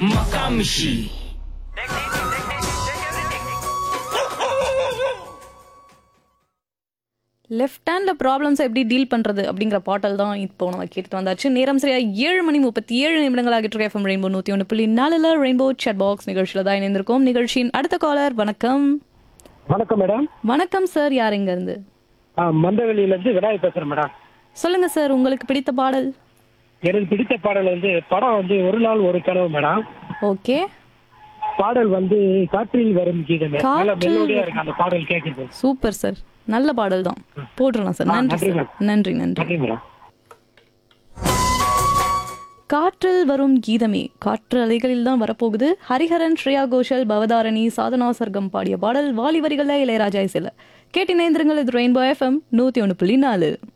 Makamishi. Left ஹேண்டில் problems எப்படி deal பண்ணுறது அப்படிங்கிற பாட்டல் தான் இப்போ நம்ம கேட்டுட்டு வந்தாச்சு நேரம் சரியா ஏழு மணி முப்பத்தி ஏழு நிமிடங்கள் ஆகிட்டு இருக்க எஃப்எம் ரெயின்போ நூற்றி ஒன்று புள்ளி நாலில் ரெயின்போ chat பாக்ஸ் நிகழ்ச்சியில் தான் இணைந்திருக்கோம் நிகழ்ச்சியின் அடுத்த காலர் வணக்கம் வணக்கம் மேடம் வணக்கம் சார் யார் இருந்து ஆ, மந்தவெளியிலேருந்து விநாயகர் பேசுகிறேன் மேடம் சொல்லுங்க சார் உங்களுக்கு பிடித்த பாடல் எனக்கு பிடித்த பாடல் வந்து படம் வந்து ஒரு நாள் ஒரு கனவு மேடம் ஓகே பாடல் வந்து காற்றில் வரும் கீதமே நல்ல காற்றில் மெலோடியா இருக்கு அந்த பாடல் கேட்குது சூப்பர் சார் நல்ல பாடல் தான் போட்டுடலாம் சார் ஆ, நன்றி நன்றி, சார் நன்றி நன்றி நன்றி மேடம் காற்றில் வரும் கீதமே காற்று அலைகளில் தான் வரப்போகுது ஹரிஹரன் ஸ்ரேயா கோஷல் பவதாரணி சாதனா சர்க்கம் பாடிய பாடல் வாலி வரிகளில் இளையராஜா இசையில் கேட்டினேந்திரங்கள் இது ரெயின்போ எஃப்எம் நூற்றி ஒன்று புள்ளி நாலு